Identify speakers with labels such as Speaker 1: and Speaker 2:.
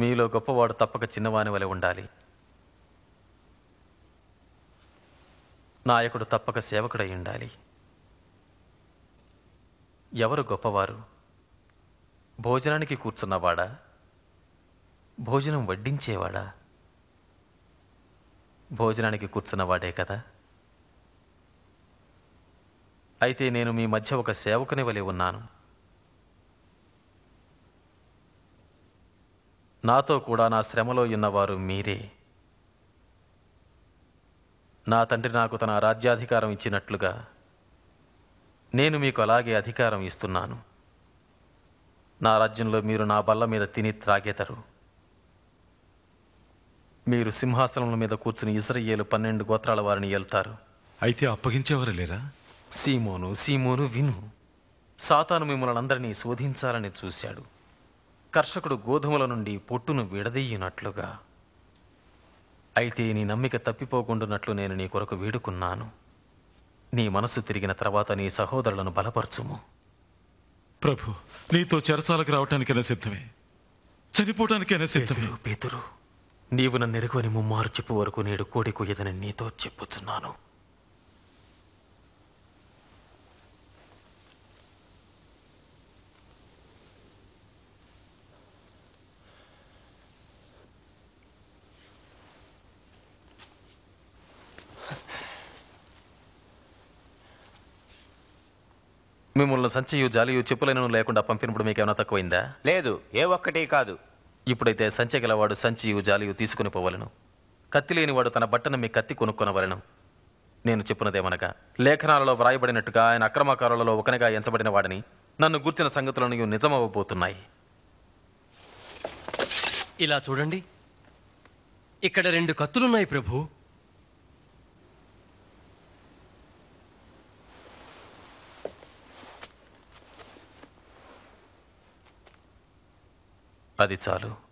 Speaker 1: మీలో గొప్పవాడు తప్పక చిన్నవాని వలె ఉండాలి నాయకుడు తప్పక సేవకుడై ఉండాలి ఎవరు గొప్పవారు భోజనానికి కూర్చున్నవాడా భోజనం వడ్డించేవాడా భోజనానికి కూర్చున్నవాడే కదా అయితే నేను మీ మధ్య ఒక సేవకుని వలె ఉన్నాను నాతో కూడా నా శ్రమలో ఉన్నవారు మీరే నా తండ్రి నాకు తన రాజ్యాధికారం ఇచ్చినట్లుగా నేను మీకు అలాగే అధికారం ఇస్తున్నాను నా రాజ్యంలో మీరు నా బల్ల మీద తిని త్రాగేతరు మీరు సింహాసనముల మీద కూర్చుని ఇస్రయేలు పన్నెండు గోత్రాల వారిని ఏల్తారు
Speaker 2: అయితే అప్పగించేవారు లేరా
Speaker 1: సీమోను సీమోను విను సాతాను మిమ్మల్ని అందరినీ శోధించాలని చూశాడు కర్షకుడు గోధుమల నుండి పొట్టును విడదీయునట్లుగా అయితే నీ నమ్మిక తప్పిపోకుండానట్లు నేను నీ కొరకు వేడుకున్నాను నీ మనసు తిరిగిన తర్వాత నీ సహోదరులను బలపరచుము
Speaker 2: ప్రభు నీతో చెరసాలకు రావటానికైనా సిద్ధమే చనిపోవటానికైనా సిద్ధమే
Speaker 1: పేతురు పేతురు నీవు నన్ను ఎరుగని ముమ్మారు చెప్పు వరకు నేడు కోడి కొయ్యదని నీతో చెప్పుచున్నాను మిమ్మల్ని సంచయు జాలియు చెప్పులైనను లేకుండా పంపినప్పుడు మీకేమైనా తక్కువైందా
Speaker 3: లేదు ఏ ఒక్కటి కాదు
Speaker 1: ఇప్పుడైతే సంచె గలవాడు సంచియు జాలియు తీసుకుని పోవలను కత్తి లేనివాడు తన బట్టను మీ కత్తి కొనుక్కొనవలను నేను చెప్పున్నదేమనగా లేఖనాలలో వ్రాయబడినట్టుగా ఆయన అక్రమకారులలో ఒకనిగా ఎంచబడిన వాడిని నన్ను గూర్చిన సంగతులను నిజమవ్వబోతున్నాయి
Speaker 4: ఇలా చూడండి ఇక్కడ రెండు కత్తులున్నాయి ప్రభు
Speaker 1: అది చాలు